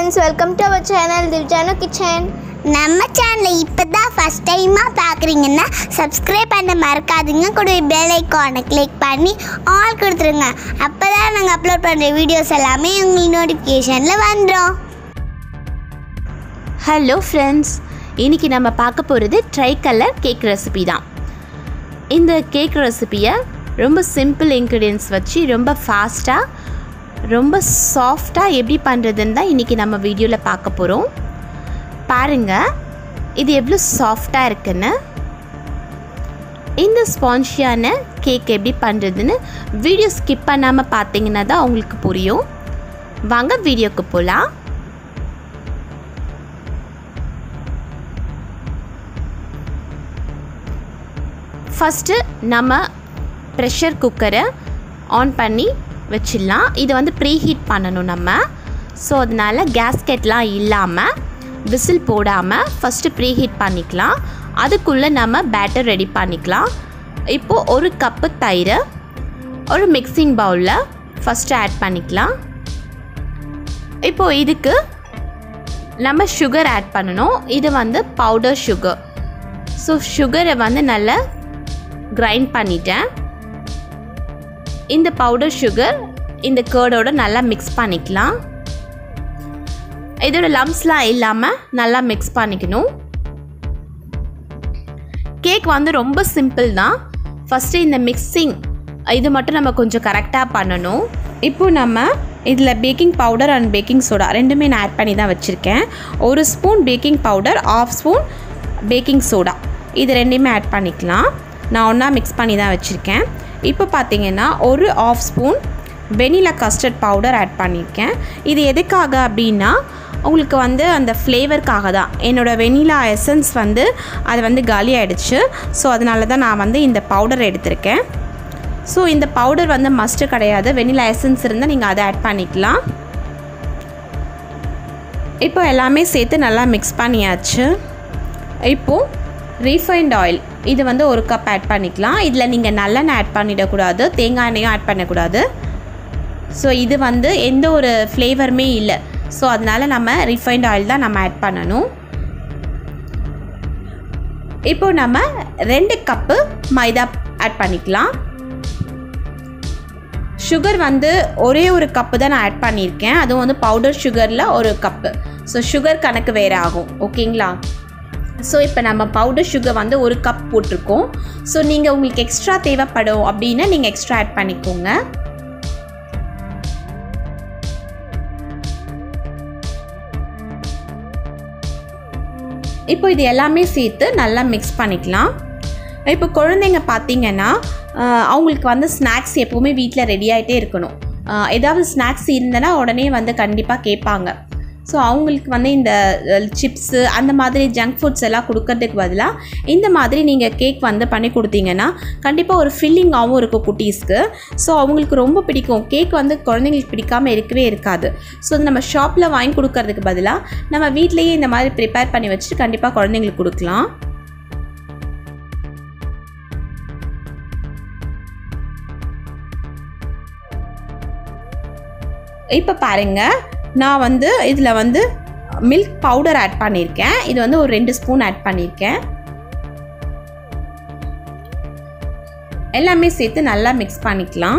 friends welcome to our channel Divjanu kitchen நம்ம சேனலை இப்போ தான் ஃபஸ்ட் டைமாக பார்க்குறீங்கன்னா சப்ஸ்கிரைப் பண்ண மறக்காதீங்க கூட பெல் ஐக்கானை கிளிக் பண்ணி ஆல் கொடுத்துருங்க அப்போ தான் நாங்கள் அப்லோட் பண்ணுற வீடியோஸ் எல்லாமே உங்களுக்கு நோட்டிஃபிகேஷனில் வந்துடும் ஹலோ ஃப்ரெண்ட்ஸ் இன்னைக்கு நம்ம பார்க்க போகிறது ட்ரை கலர் கேக் ரெசிபி தான் இந்த கேக் ரெசிபியை ரொம்ப சிம்பிள் இன்க்ரீடியன்ஸ் வச்சு ரொம்ப ஃபாஸ்ட்டாக ரொம்ப சாஃப்டாக எப்படி பண்ணுறதுன்னு தான் இன்றைக்கி நம்ம வீடியோவில் பார்க்க போகிறோம் பாருங்கள் இது எவ்வளோ சாஃப்டாக இருக்குன்னு இந்த ஸ்பான்ஷியான கேக் எப்படி பண்ணுறதுன்னு வீடியோ ஸ்கிப் பண்ணாமல் பார்த்தீங்கன்னா தான் உங்களுக்கு புரியும் வாங்க வீடியோக்கு போகலாம் ஃபஸ்ட்டு நம்ம ப்ரெஷர் குக்கரை ஆன் பண்ணி வச்சிடலாம் இது வந்து ப்ரீஹீட் பண்ணணும் நம்ம ஸோ அதனால் கேஸ்கெட்லாம் இல்லாமல் விசில் போடாமல் ஃபஸ்ட்டு ப்ரீஹீட் பண்ணிக்கலாம் அதுக்குள்ளே நம்ம பேட்டர் ரெடி பண்ணிக்கலாம் இப்போது ஒரு கப்பு தயிர் ஒரு மிக்சிங் பவுலில் ஃபஸ்ட்டு ஆட் பண்ணிக்கலாம் இப்போது இதுக்கு நம்ம சுகர் ஆட் பண்ணணும் இது வந்து பவுடர் சுகர் ஸோ சுகரை வந்து நல்லா கிரைண்ட் பண்ணிட்டேன் இந்த பவுடர் சுகர் இந்த கேர்டோட நல்லா மிக்ஸ் பண்ணிக்கலாம் இதோட லம்ஸ்லாம் இல்லாமல் நல்லா மிக்ஸ் பண்ணிக்கணும் கேக் வந்து ரொம்ப சிம்பிள் தான் ஃபஸ்ட்டு இந்த மிக்சிங் இது மட்டும் நம்ம கொஞ்சம் கரெக்டாக பண்ணணும் இப்போ நம்ம இதில் baking powder and baking soda ரெண்டுமே நான் ஆட் பண்ணி தான் வச்சுருக்கேன் ஒரு spoon baking powder half spoon baking soda இது ரெண்டையுமே ஆட் பண்ணிக்கலாம் நான் ஒன்றா மிக்ஸ் பண்ணி தான் வச்சுருக்கேன் இப்போ பார்த்தீங்கன்னா ஒரு half spoon vanilla custard powder add பண்ணியிருக்கேன் இது எதுக்காக அப்படின்னா உங்களுக்கு வந்து அந்த ஃப்ளேவருக்காக தான் என்னோடய வெனிலா எசன்ஸ் வந்து அது வந்து காலி ஆகிடுச்சு ஸோ அதனால தான் நான் வந்து இந்த பவுடர் எடுத்திருக்கேன் ஸோ இந்த பவுடர் வந்து மஸ்ட்டு கிடையாது வெனிலா எசன்ஸ் இருந்தால் நீங்கள் அதை ஆட் பண்ணிக்கலாம் இப்போ எல்லாமே சேர்த்து நல்லா மிக்ஸ் பண்ணியாச்சு இப்போது ரீஃபைண்ட் ஆயில் இது வந்து ஒரு கப் ஆட் பண்ணிக்கலாம் இதில் நீங்கள் நல்லெண்ணெய் ஆட் பண்ணிடக்கூடாது தேங்காய் எண்ணெயும் ஆட் பண்ணக்கூடாது ஸோ இது வந்து எந்த ஒரு ஃப்ளேவருமே இல்லை ஸோ அதனால் நம்ம ரிஃபைண்ட் ஆயில் தான் நம்ம ஆட் பண்ணணும் இப்போ நம்ம ரெண்டு கப்பு மைதா ஆட் பண்ணிக்கலாம் சுகர் வந்து ஒரே ஒரு கப்பு தான் நான் ஆட் பண்ணியிருக்கேன் அதுவும் வந்து பவுடர் சுகரில் ஒரு கப்பு ஸோ சுகர் கணக்கு வேறு ஆகும் ஓகேங்களா ஸோ இப்போ நம்ம பவுடர் சுகர் வந்து ஒரு கப் போட்டிருக்கோம் ஸோ நீங்கள் உங்களுக்கு எக்ஸ்ட்ரா தேவைப்படும் அப்படின்னா நீங்கள் எக்ஸ்ட்ரா ஆட் பண்ணிக்கோங்க இப்போ இது எல்லாமே சேர்த்து நல்லா மிக்ஸ் பண்ணிக்கலாம் இப்போ குழந்தைங்க பார்த்தீங்கன்னா அவங்களுக்கு வந்து ஸ்நாக்ஸ் எப்போவுமே வீட்டில் ரெடி ஆகிட்டே இருக்கணும் ஏதாவது ஸ்நாக்ஸ் இருந்தனா உடனே வந்து கண்டிப்பாக கேட்பாங்க ஸோ அவங்களுக்கு வந்து இந்த சிப்ஸு அந்த மாதிரி ஜங்க் ஃபுட்ஸ் எல்லாம் கொடுக்கறதுக்கு பதிலாக இந்த மாதிரி நீங்கள் கேக் வந்து பண்ணி கொடுத்தீங்கன்னா கண்டிப்பாக ஒரு ஃபில்லிங்காகவும் இருக்கும் குட்டீஸ்க்கு ஸோ அவங்களுக்கு ரொம்ப பிடிக்கும் கேக் வந்து குழந்தைங்களுக்கு பிடிக்காமல் இருக்கவே இருக்காது ஸோ நம்ம ஷாப்பில் வாங்கி கொடுக்கறதுக்கு பதிலாக நம்ம வீட்லேயே இந்த மாதிரி ப்ரிப்பேர் பண்ணி வச்சுட்டு கண்டிப்பாக குழந்தைங்களுக்கு கொடுக்கலாம் இப்போ பாருங்கள் நான் வந்து இதில் வந்து மில்க் பவுடர் ஆட் பண்ணியிருக்கேன் இது வந்து ஒரு ரெண்டு ஸ்பூன் ஆட் பண்ணியிருக்கேன் எல்லாமே சேர்த்து நல்லா மிக்ஸ் பண்ணிக்கலாம்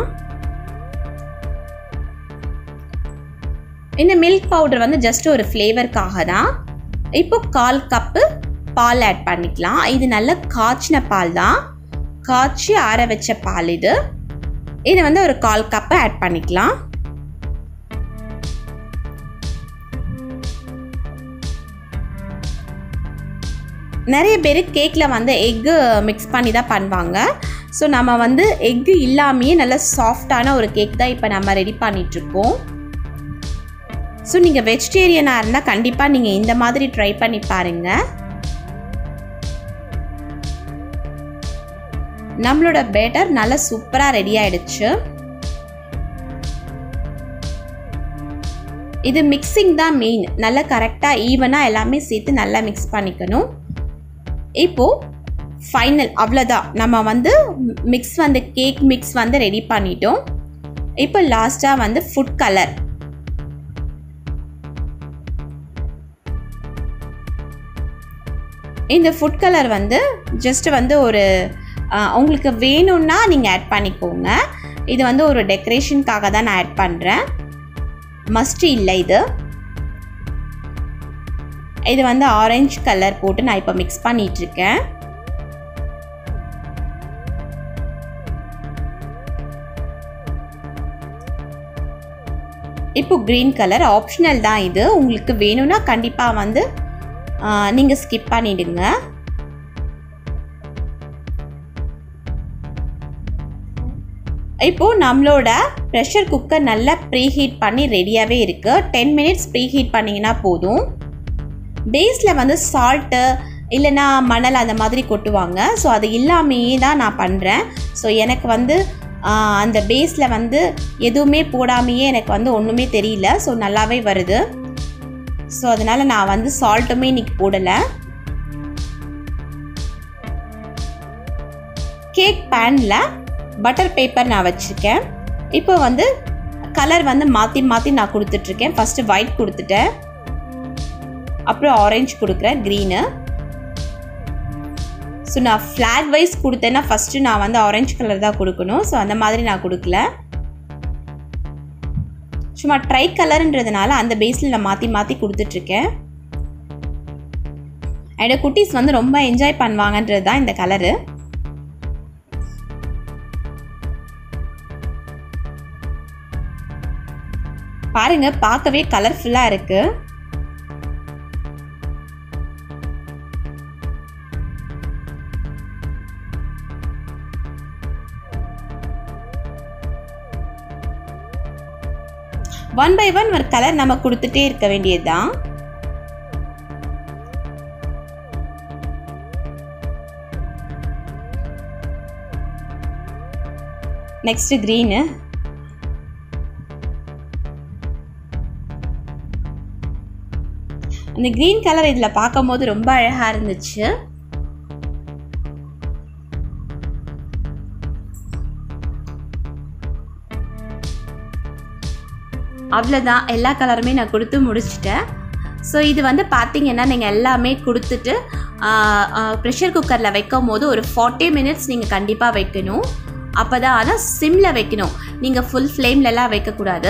இந்த மில்க் பவுடர் வந்து ஜஸ்ட் ஒரு ஃப்ளேவருக்காக தான் இப்போ கால் கப்பு பால் ஆட் பண்ணிக்கலாம் இது நல்ல காய்ச்சின பால் தான் காய்ச்சி ஆற வச்ச பால் இது இது வந்து ஒரு கால் கப்பு ஆட் பண்ணிக்கலாம் நிறைய பேர் கேக்கில் வந்து எக்கு மிக்ஸ் பண்ணி தான் பண்ணுவாங்க ஸோ நம்ம வந்து எக்கு இல்லாமையே நல்ல சாஃப்டான ஒரு கேக் தான் இப்போ நம்ம ரெடி பண்ணிகிட்ருக்கோம் ஸோ நீங்கள் வெஜிடேரியனாக இருந்தால் கண்டிப்பாக நீங்கள் இந்த மாதிரி ட்ரை பண்ணி பாருங்கள் நம்மளோட பேட்டர் நல்லா சூப்பராக ரெடி ஆகிடுச்சு இது மிக்சிங் தான் மெயின் நல்லா கரெக்டாக ஈவனாக எல்லாமே சேர்த்து நல்லா மிக்ஸ் பண்ணிக்கணும் இப்போது ஃபைனல் அவ்வளோதான் நம்ம வந்து மிக்ஸ் வந்து கேக் மிக்ஸ் வந்து ரெடி பண்ணிட்டோம் இப்போ லாஸ்ட்டாக வந்து ஃபுட் கலர் இந்த ஃபுட் கலர் வந்து ஜஸ்ட் வந்து ஒரு ஆ, உங்களுக்கு வேணும்னா நீங்கள் ஆட் பண்ணிக்கோங்க இது வந்து ஒரு டெக்கரேஷனுக்காக தான் நான் ஆட் பண்ணுறேன் மஸ்ட் இல்லை இது இது வந்து ஆரஞ்சு கலர் போட்டு நான் இப்போ மிக்ஸ் பண்ணிகிட்ருக்கேன் இப்போ க்ரீன் கலர் ஆப்ஷனல் தான் இது உங்களுக்கு வேணும்னா கண்டிப்பாக வந்து நீங்கள் ஸ்கிப் பண்ணிடுங்க இப்போது நம்மளோட ப்ரெஷர் குக்கர் நல்லா ப்ரீஹீட் பண்ணி ரெடியாகவே இருக்குது டென் மினிட்ஸ் ப்ரீஹீட் பண்ணிங்கன்னா போதும் பேஸில் வந்து சால்ட்டு இல்லைன்னா மணல் அந்த மாதிரி கொட்டுவாங்க ஸோ அது இல்லாமையே தான் நான் பண்ணுறேன் ஸோ எனக்கு வந்து ஆஹ், அந்த பேஸில் வந்து எதுவுமே போடாமையே எனக்கு வந்து ஒன்றுமே தெரியல ஸோ நல்லாவே வருது ஸோ அதனால் நான் வந்து சால்ட்டுமே இன்னைக்கு போடலை கேக் பேனில் பட்டர் பேப்பர் நான் வச்சுருக்கேன் இப்போ வந்து கலர் வந்து மாற்றி மாற்றி நான் கொடுத்துட்ருக்கேன் ஃபஸ்ட்டு ஒயிட் கொடுத்துட்டேன் அப்புறம் ஆரஞ்சு கொடுக்குறேன் க்ரீனு ஸோ நான் ஃப்ளாக் வைஸ் கொடுத்தேன்னா ஃபஸ்ட்டு நான் வந்து ஆரஞ்சு கலர் தான் கொடுக்கணும் ஸோ அந்த மாதிரி நான் கொடுக்கல சும்மா ட்ரை கலர்ன்றதுனால அந்த பேஸில் நான் மாற்றி மாற்றி கொடுத்துட்ருக்கேன் என்னோட குட்டீஸ் வந்து ரொம்ப என்ஜாய் பண்ணுவாங்கன்றது தான் இந்த கலரு பாருங்க பார்க்கவே கலர்ஃபுல்லாக இருக்கு ஒன் பை ஒன் ஒரு கலர் நம்ம கொடுத்துட்டே இருக்க வேண்டியதுதான் நெக்ஸ்ட் க்ரீனு அந்த க்ரீன் கலர் இதில் பார்க்கும்போது ரொம்ப அழகாக இருந்துச்சு அவ்வளோதான் எல்லா கலருமே நான் கொடுத்து முடிச்சிட்டேன் ஸோ இது வந்து பார்த்தீங்கன்னா நீங்கள் எல்லாமே கொடுத்துட்டு ப்ரெஷர் குக்கரில் வைக்கும் போது ஒரு ஃபார்ட்டி மினிட்ஸ் நீங்கள் கண்டிப்பாக வைக்கணும் அப்போ தான் ஆனால் சிம்மில் வைக்கணும் நீங்கள் ஃபுல் ஃப்ளேம்லலாம் வைக்கக்கூடாது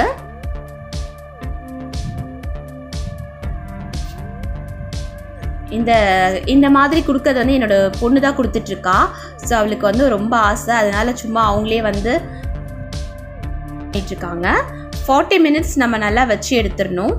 இந்த இந்த மாதிரி கொடுக்கறது வந்து என்னோட பொண்ணு தான் கொடுத்துட்ருக்கா ஸோ அவளுக்கு வந்து ரொம்ப ஆசை அதனால சும்மா அவங்களே வந்து இருக்காங்க ஃபார்ட்டி மினிட்ஸ் நம்ம நல்லா வச்சு எடுத்துடணும்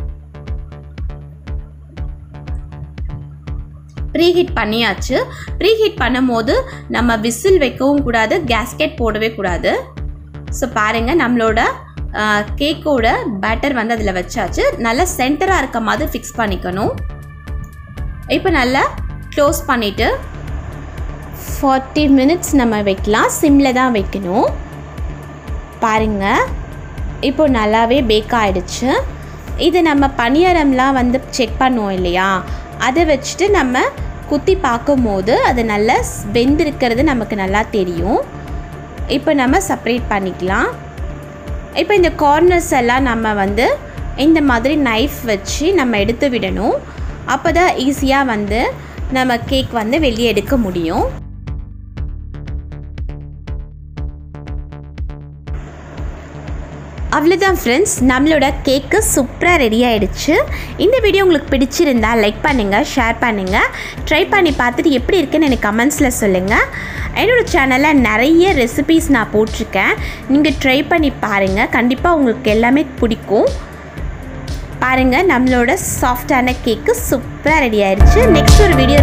ப்ரீஹீட் பண்ணியாச்சு ப்ரீஹீட் பண்ணும்போது நம்ம விசில் வைக்கவும் கூடாது கேஸ்கெட் போடவே கூடாது ஸோ பாருங்கள் நம்மளோட கேக்கோட பேட்டர் வந்து அதில் வச்சாச்சு நல்லா சென்டராக இருக்க மாதிரி ஃபிக்ஸ் பண்ணிக்கணும் இப்போ நல்லா க்ளோஸ் பண்ணிவிட்டு ஃபார்ட்டி மினிட்ஸ் நம்ம வைக்கலாம் சிம்மில் தான் வைக்கணும் பாருங்க இப்போ நல்லாவே பேக் ஆகிடுச்சு இது நம்ம பணியாரம்லாம் வந்து செக் பண்ணுவோம் இல்லையா அதை வச்சுட்டு நம்ம குத்தி பார்க்கும்போது அது நல்லா வெந்திருக்கிறது நமக்கு நல்லா தெரியும் இப்போ நம்ம செப்பரேட் பண்ணிக்கலாம் இப்போ இந்த கார்னர்ஸ் எல்லாம் நம்ம வந்து இந்த மாதிரி நைஃப் வச்சு நம்ம எடுத்து விடணும் அப்போ தான் ஈஸியாக வந்து நம்ம கேக் வந்து வெளியே எடுக்க முடியும் அவ்வளோதான் ஃப்ரெண்ட்ஸ் நம்மளோட கேக்கு சூப்பராக ரெடி ஆகிடுச்சு இந்த வீடியோ உங்களுக்கு பிடிச்சிருந்தா லைக் பண்ணுங்கள் ஷேர் பண்ணுங்கள் ட்ரை பண்ணி பார்த்துட்டு எப்படி இருக்குன்னு எனக்கு கமெண்ட்ஸில் சொல்லுங்கள் என்னோடய சேனலில் நிறைய ரெசிபீஸ் நான் போட்டிருக்கேன் நீங்கள் ட்ரை பண்ணி பாருங்கள் கண்டிப்பாக உங்களுக்கு எல்லாமே பிடிக்கும் பாருங்கள் நம்மளோட சாஃப்டான கேக்கு சூப்பராக ரெடி ஆயிடுச்சு நெக்ஸ்ட் ஒரு வீடியோ